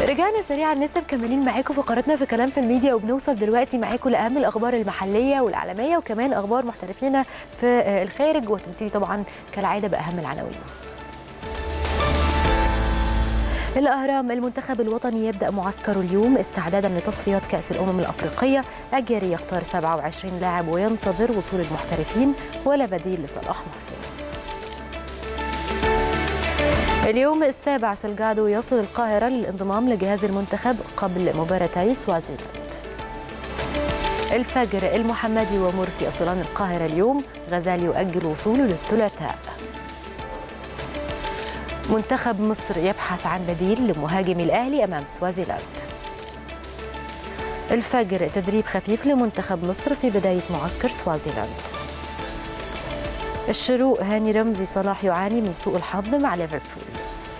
رجعنا سريعا لسه مكملين معاكم فقراتنا في كلام في الميديا وبنوصل دلوقتي معاكم لاهم الاخبار المحليه والعالميه وكمان اخبار محترفينا في الخارج وتبتدي طبعا كالعاده باهم العناوين. الأهرام المنتخب الوطني يبدأ معسكره اليوم استعدادا لتصفيات كأس الأمم الأفريقية أجاري يختار 27 لاعب وينتظر وصول المحترفين ولا بديل لصلاح محسن اليوم السابع سلجادو يصل القاهرة للانضمام لجهاز المنتخب قبل مباراتي سوازيلاند الفجر المحمدي ومرسي يصلان القاهرة اليوم غزال يؤجل وصوله للثلاثاء منتخب مصر يبحث عن بديل لمهاجم الأهلي أمام سوازيلاند الفجر تدريب خفيف لمنتخب مصر في بداية معسكر سوازيلاند الشروق هاني رمزي صلاح يعاني من سوء الحظ مع ليفربول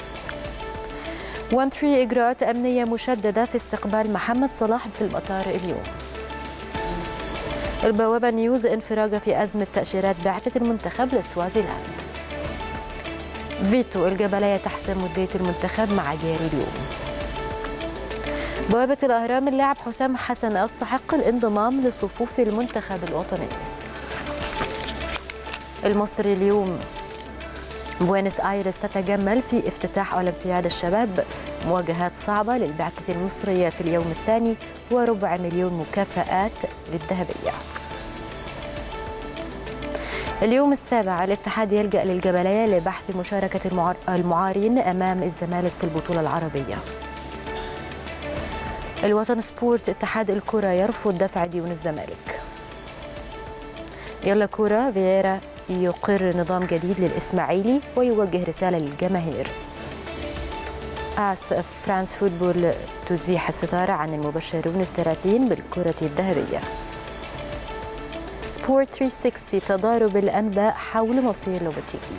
1 3 إجراءات أمنية مشددة في استقبال محمد صلاح في المطار اليوم البوابة نيوز انفراجة في أزمة تأشيرات بعثة المنتخب لسوازيلاند فيتو الجبلية تحسم مدية المنتخب مع جاري اليوم بوابة الأهرام اللاعب حسام حسن أستحق الانضمام لصفوف المنتخب الوطني المصري اليوم بوينس ايرس تتجمل في افتتاح اولمبياد الشباب مواجهات صعبه للبعثه المصريه في اليوم الثاني وربع مليون مكافآت للذهبيه. اليوم السابع الاتحاد يلجا للجبليه لبحث مشاركه المعارين امام الزمالك في البطوله العربيه. الوطن سبورت اتحاد الكره يرفض دفع ديون الزمالك. يلا كوره فييرا يقر نظام جديد للإسماعيلي ويوجه رسالة للجماهير آس فرانس فوتبول تزيح الستارة عن المبشرون الثلاثين بالكرة الذهبية سبورت 360 تضارب الأنباء حول مصير لوبتيكي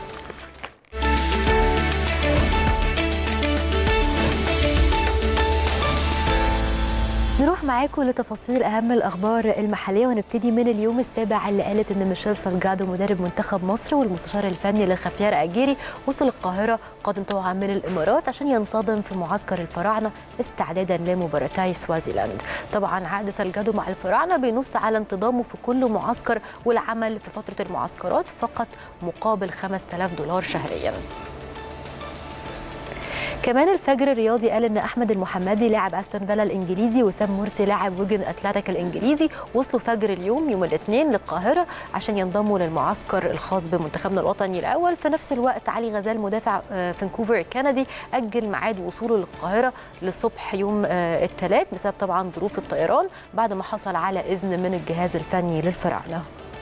نروح معاكم لتفاصيل اهم الاخبار المحليه ونبتدي من اليوم السابع اللي قالت ان ميشيل سالجادو مدرب منتخب مصر والمستشار الفني لخفيار اجيري وصل القاهره قادم طبعا من الامارات عشان ينتظم في معسكر الفراعنه استعدادا لمباراتي سوازيلاند طبعا عقد سالجادو مع الفراعنه بينص على انتظامه في كل معسكر والعمل في فتره المعسكرات فقط مقابل 5000 دولار شهريا كمان الفجر الرياضي قال ان احمد المحمدي لاعب استون فيلا الانجليزي وسام مرسي لاعب ويجن اتلتيك الانجليزي وصلوا فجر اليوم يوم الاثنين للقاهره عشان ينضموا للمعسكر الخاص بمنتخبنا الوطني الاول في نفس الوقت علي غزال مدافع فانكوفر الكندي اجل ميعاد وصوله للقاهره لصبح يوم الثلاث بسبب طبعا ظروف الطيران بعد ما حصل على اذن من الجهاز الفني للفراعنه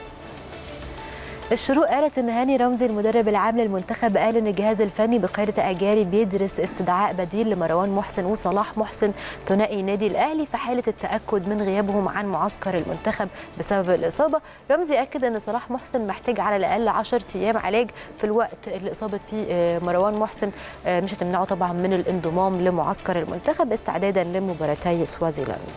الشروق قالت ان هاني رمزي المدرب العام للمنتخب قال ان الجهاز الفني بقياده اجاري بيدرس استدعاء بديل لمروان محسن وصلاح محسن ثنائي نادي الاهلي في حاله التاكد من غيابهم عن معسكر المنتخب بسبب الاصابه رمزي اكد ان صلاح محسن محتاج على الاقل 10 ايام علاج في الوقت اللي اصابه فيه مروان محسن مش هتمنعه طبعا من الانضمام لمعسكر المنتخب استعدادا لمباراتي سوازيلاند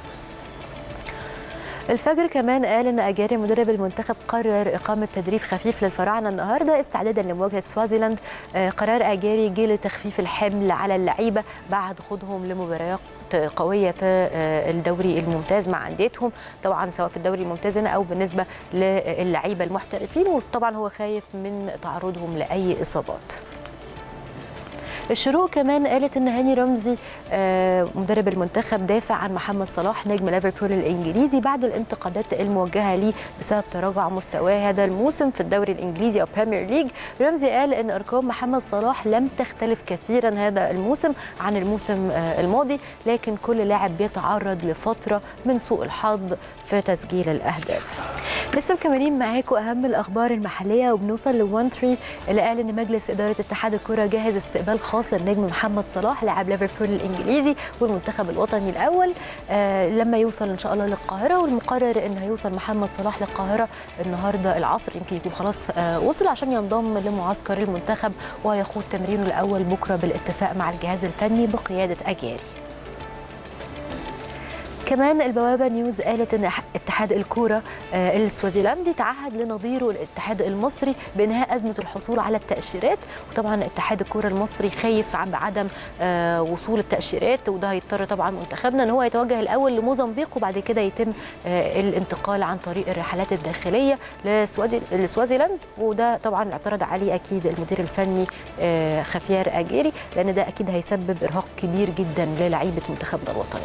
الفجر كمان قال ان اجاري مدرب المنتخب قرر اقامه تدريب خفيف للفراعنه النهارده استعدادا لمواجهه سوازيلاند قرار اجاري جه لتخفيف الحمل على اللعيبه بعد خوضهم لمباريات قويه في الدوري الممتاز مع انديتهم طبعا سواء في الدوري الممتاز هنا او بالنسبه للعيبه المحترفين وطبعا هو خايف من تعرضهم لاي اصابات الشروق كمان قالت ان هاني رمزي مدرب المنتخب دافع عن محمد صلاح نجم ليفربول الانجليزي بعد الانتقادات الموجهه ليه بسبب تراجع مستواه هذا الموسم في الدوري الانجليزي او بريمير ليج رمزي قال ان ارقام محمد صلاح لم تختلف كثيرا هذا الموسم عن الموسم الماضي لكن كل لاعب بيتعرض لفتره من سوء الحظ في تسجيل الاهداف لسه مكملين معاكم اهم الاخبار المحليه وبنوصل ل 1 3 اللي قال ان مجلس اداره اتحاد الكره جهز استقبال خاص للنجم محمد صلاح لاعب ليفربول الانجليزي والمنتخب الوطني الاول آه لما يوصل ان شاء الله للقاهره والمقرر ان هيوصل محمد صلاح للقاهره النهارده العصر يمكن يكون خلاص آه وصل عشان ينضم لمعسكر المنتخب وهيخوض تمرينه الاول بكره بالاتفاق مع الجهاز الفني بقياده اجيري كمان البوابه نيوز قالت ان اتحاد الكوره السوازيلندي تعهد لنظيره الاتحاد المصري بانهاء ازمه الحصول على التاشيرات وطبعا اتحاد الكوره المصري خايف عن عدم وصول التاشيرات وده هيضطر طبعا منتخبنا ان هو يتوجه الاول لموزمبيق وبعد كده يتم الانتقال عن طريق الرحلات الداخليه لسوازيلاند وده طبعا اعترض عليه اكيد المدير الفني خفيار اجيري لان ده اكيد هيسبب ارهاق كبير جدا للعيبه منتخبنا الوطني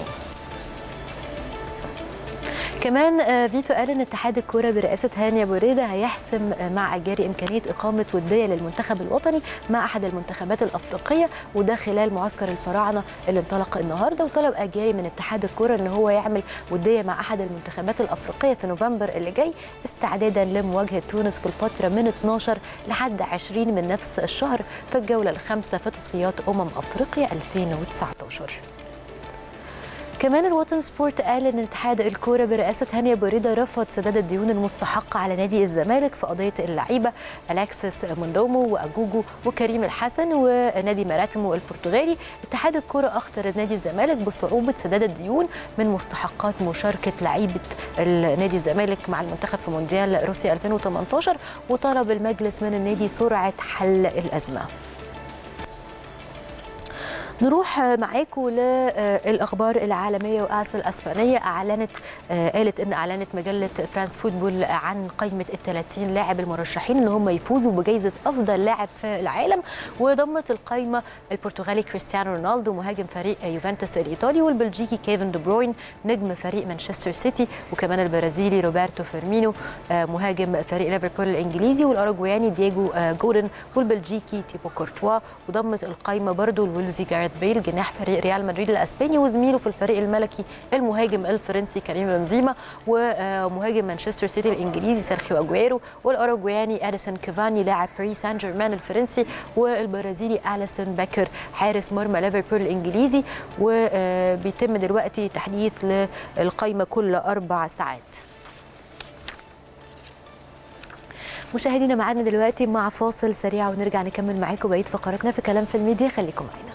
كمان فيتو قال ان اتحاد الكوره برئاسه هاني ابو ريده هيحسم مع اجاري امكانيه اقامه وديه للمنتخب الوطني مع احد المنتخبات الافريقيه وده خلال معسكر الفراعنه اللي انطلق النهارده وطلب اجاري من اتحاد الكوره ان هو يعمل وديه مع احد المنتخبات الافريقيه في نوفمبر اللي جاي استعدادا لمواجهه تونس في الفتره من 12 لحد 20 من نفس الشهر في الجوله الخامسه في تصفيات امم افريقيا 2019 كمان الوطن سبورت قال ان اتحاد الكوره برئاسه هاني ابو ريده رفض سداد الديون المستحقه على نادي الزمالك في قضيه اللعيبه الكسس موندومو واجوجو وكريم الحسن ونادي مراتمو البرتغالي اتحاد الكوره اخطر نادي الزمالك بصعوبه سداد الديون من مستحقات مشاركه لعيبه نادي الزمالك مع المنتخب في مونديال روسيا 2018 وطلب المجلس من النادي سرعه حل الازمه نروح معاكم للاخبار العالميه واس الاسبانيه اعلنت قالت ان اعلنت مجله فرانس فوتبول عن قائمه ال 30 لاعب المرشحين ان هم يفوزوا بجائزه افضل لاعب في العالم وضمت القائمه البرتغالي كريستيانو رونالدو مهاجم فريق يوفنتوس الايطالي والبلجيكي كيفن دي بروين نجم فريق مانشستر سيتي وكمان البرازيلي روبرتو فيرمينو مهاجم فريق ليفربول الانجليزي والاوروجواني دييجو جودن والبلجيكي تيبو كورتوا وضمت القائمه برضو الويلزي جاريث بيل جناح فريق ريال مدريد الاسباني وزميله في الفريق الملكي المهاجم الفرنسي كريم بنزيما ومهاجم مانشستر سيتي الانجليزي سيرخيو اجويرو والاوروجواني اديسون كيفاني لاعب باريس سان جيرمان الفرنسي والبرازيلي اليسون باكر حارس مرمى ليفربول الانجليزي وبيتم دلوقتي تحديث للقائمه كل اربع ساعات مشاهدينا معانا دلوقتي مع فاصل سريع ونرجع نكمل معاكم بقيه فقراتنا في كلام في الميديا خليكم معانا